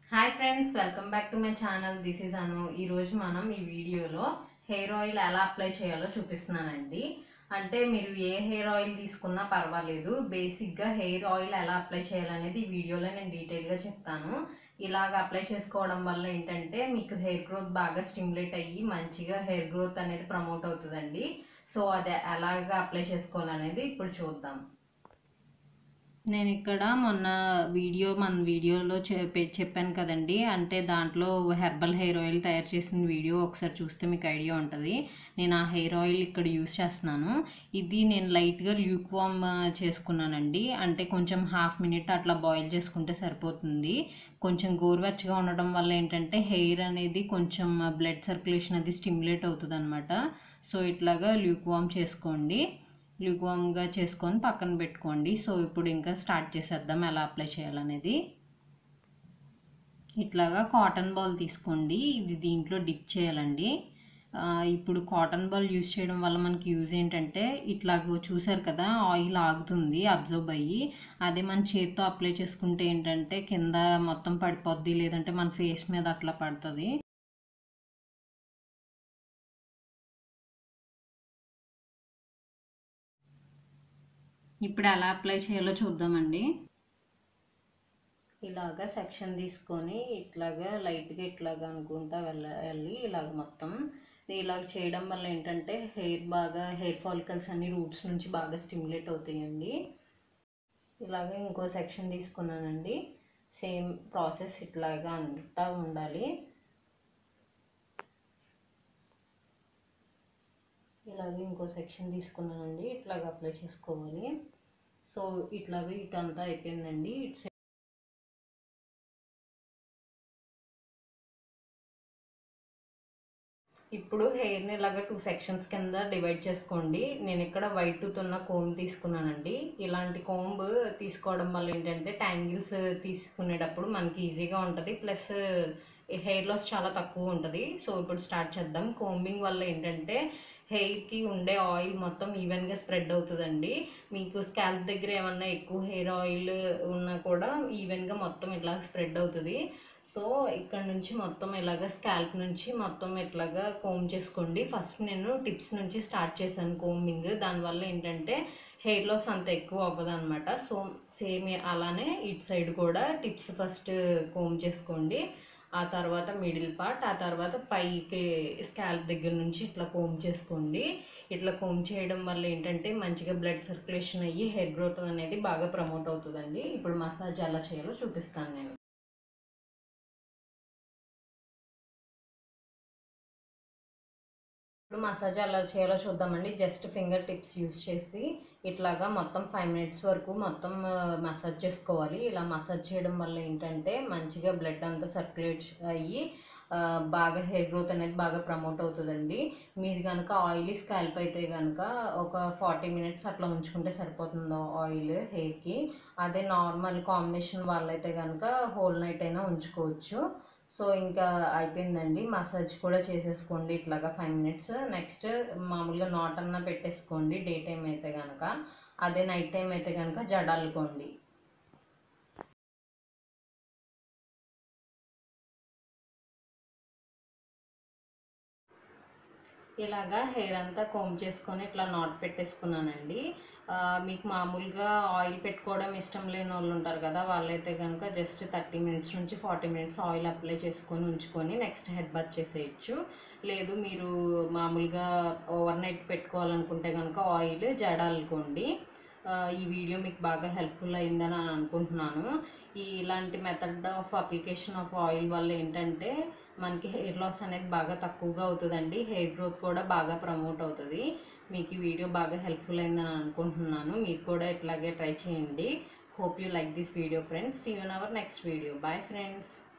hi friends welcome back to my channel this is Anu ఈరోజు మనం ఈ వీడియోలో హెయిర్ ఆయిల్ ఎలా అప్లై చేయాలో చూపిస్తున్నానండి అంటే మీరు ఏ హెయిర్ ఆయిల్ తీసుకున్నా పర్వాలేదు బేసిక్గా హెయిర్ ఆయిల్ ఎలా అప్లై చేయాలనేది ఈ వీడియోలో నేను డీటెయిల్గా చెప్తాను ఇలాగ అప్లై చేసుకోవడం వల్ల ఏంటంటే మీకు హెయిర్ గ్రోత్ బాగా స్టిమ్యులేట్ అయ్యి మంచిగా హెయిర్ గ్రోత్ అనేది ప్రమోట్ అవుతుందండి సో అది ఎలాగ అప్లై చేసుకోవాలనేది ఇప్పుడు చూద్దాం నేను ఇక్కడ మొన్న వీడియో మన వీడియోలో చె- చెప్పాను కదండి అంటే దాంట్లో హెర్బల్ హెయిర్ ఆయిల్ తయారు చేసిన వీడియో ఒకసారి చూస్తే మీకు ఐడియా ఉంటుంది నేను ఆ హెయిర్ ఆయిల్ ఇక్కడ యూస్ చేస్తున్నాను ఇది నేను లైట్గా ల్యూక్ వామ్ చేసుకున్నానండి అంటే కొంచెం హాఫ్ మినిట్ అట్లా బాయిల్ చేసుకుంటే సరిపోతుంది కొంచెం గోరువెచ్చగా ఉండడం వల్ల ఏంటంటే హెయిర్ అనేది కొంచెం బ్లడ్ సర్క్యులేషన్ అది స్టిమ్యులేట్ అవుతుంది అనమాట సో ఇట్లాగా ల్యూక్ వామ్ చేసుకోండి లుగువామ్గా చేసుకొని పక్కన పెట్టుకోండి సో ఇప్పుడు ఇంకా స్టార్ట్ చేసేద్దాం ఎలా అప్లై చేయాలనేది ఇట్లాగా కాటన్ బాల్ తీసుకోండి ఇది దీంట్లో డిప్ చేయాలండి ఆ, ఇప్పుడు కాటన్ బాల్ యూజ్ చేయడం వల్ల మనకి యూజ్ ఏంటంటే ఇట్లాగ చూసారు కదా ఆయిల్ ఆగుతుంది అబ్జర్వ్ అయ్యి అదే మన చేతితో అప్లై చేసుకుంటే ఏంటంటే కింద మొత్తం పడిపోద్ది లేదంటే మన ఫేస్ మీద అట్లా పడుతుంది ఇప్పుడు ఎలా అప్లై చేయాలో చూద్దామండి ఇలాగా సెక్షన్ తీసుకొని ఇట్లాగా లైట్గా ఇట్లాగా అనుకుంటా వెళ్ళాలి ఇలాగ మొత్తం ఇలాగ చేయడం వల్ల ఏంటంటే హెయిర్ బాగా హెయిర్ ఫాలికల్స్ అన్ని రూట్స్ నుంచి బాగా స్టిమ్యులేట్ అవుతాయండి ఇలాగ ఇంకో సెక్షన్ తీసుకున్నానండి సేమ్ ప్రాసెస్ ఇట్లాగా అంతా ఉండాలి ఇలాగే ఇంకో సెక్షన్ తీసుకున్నానండి ఇట్లాగ అప్లై చేసుకోవాలి సో ఇట్లాగ ఇటంతా అయిపోయిందండి ఇటు సైడ్ ఇప్పుడు హెయిర్ని ఇలాగ టూ సెక్షన్స్ కింద డివైడ్ చేసుకోండి నేను ఇక్కడ వైట్ ఉన్న కోమ్ తీసుకున్నానండి ఇలాంటి కోంబ్ తీసుకోవడం వల్ల ఏంటంటే ట్యాంగిల్స్ తీసుకునేటప్పుడు మనకి ఈజీగా ఉంటుంది ప్లస్ హెయిర్ లాస్ చాలా తక్కువ ఉంటుంది సో ఇప్పుడు స్టార్ట్ చేద్దాం కోంబింగ్ వల్ల ఏంటంటే హెయిర్కి ఉండే ఆయిల్ మొత్తం ఈవెన్గా స్ప్రెడ్ అవుతుందండి మీకు స్కాల్ప్ దగ్గర ఏమన్నా ఎక్కువ హెయిర్ ఆయిల్ ఉన్నా కూడా ఈవెన్గా మొత్తం ఇట్లా స్ప్రెడ్ అవుతుంది సో ఇక్కడ నుంచి మొత్తం ఇలాగ స్కాల్ప్ నుంచి మొత్తం ఇట్లాగా కోమ్ చేసుకోండి ఫస్ట్ నేను టిప్స్ నుంచి స్టార్ట్ చేశాను కోమింగ్ దానివల్ల ఏంటంటే హెయిర్ లాస్ అంత ఎక్కువ అవ్వదు అనమాట సో సేమ్ అలానే ఇటు సైడ్ కూడా టిప్స్ ఫస్ట్ కోమ్ చేసుకోండి ఆ తర్వాత మిడిల్ పార్ట్ ఆ తర్వాత పైకి స్కాల్ప్ దగ్గర నుంచి ఇట్లా కోమ్ చేసుకోండి ఇట్లా కోమ్ చేయడం వల్ల ఏంటంటే మంచిగా బ్లడ్ సర్క్యులేషన్ అయ్యి హెయిర్ గ్రోత్ అనేది బాగా ప్రమోట్ అవుతుందండి ఇప్పుడు మసాజ్ ఎలా చేయాలో చూపిస్తాను నేను ఇప్పుడు మసాజ్ ఎలా చేయాలో చూద్దామండి జస్ట్ ఫింగర్ టిప్స్ యూస్ చేసి ఇట్లాగా మొత్తం ఫైవ్ మినిట్స్ వరకు మొత్తం మసాజ్ చేసుకోవాలి ఇలా మసాజ్ చేయడం వల్ల ఏంటంటే మంచిగా బ్లడ్ అంతా సర్క్యులేట్ అయ్యి ఆ, బాగా హెయిర్ గ్రోత్ అనేది బాగా ప్రమోట్ అవుతుందండి మీది కనుక ఆయిలీ స్కాల్ప్ అయితే కనుక ఒక ఫార్టీ మినిట్స్ అట్లా ఉంచుకుంటే సరిపోతుంది ఆయిల్ హెయిర్కి అదే నార్మల్ కాంబినేషన్ వాళ్ళైతే కనుక హోల్ నైట్ అయినా ఉంచుకోవచ్చు సో ఇంకా అయిపోయిందండి మసాజ్ కూడా చేసేసుకోండి ఇట్లాగా ఫైవ్ మినిట్స్ నెక్స్ట్ మామూలుగా నాట్ అన్న పెట్టేసుకోండి డే టైం అయితే కనుక అదే నైట్ టైం అయితే కనుక జడాలుకోండి ఇలాగా హెయిర్ అంతా కోమ్ చేసుకొని ఇట్లా నాట్ పెట్టేసుకున్నానండి ఆ, మీకు మామూలుగా ఆయిల్ పెట్టుకోవడం ఇష్టం లేని వాళ్ళు ఉంటారు కదా వాళ్ళైతే కనుక జస్ట్ థర్టీ మినిట్స్ నుంచి ఫార్టీ మినిట్స్ ఆయిల్ అప్లై చేసుకొని ఉంచుకొని నెక్స్ట్ హెడ్ బాత్ చేసేయచ్చు లేదు మీరు మామూలుగా ఓవర్ నైట్ పెట్టుకోవాలనుకుంటే కనుక ఆయిల్ జడాలనుకోండి ఆ, ఈ వీడియో మీకు బాగా హెల్ప్ఫుల్ అయిందని అని అనుకుంటున్నాను ఈ ఇలాంటి method of application of oil వల్ల ఏంటంటే మనకి హెయిర్ లాస్ అనేది బాగా తక్కువగా అవుతుందండి హెయిర్ గ్రోత్ కూడా బాగా ప్రమోట్ అవుతుంది మీకు ఈ వీడియో బాగా హెల్ప్ఫుల్ అయిందని అనుకుంటున్నాను మీరు కూడా ఇట్లాగే ట్రై చేయండి hope you like this video friends see you our next video bye friends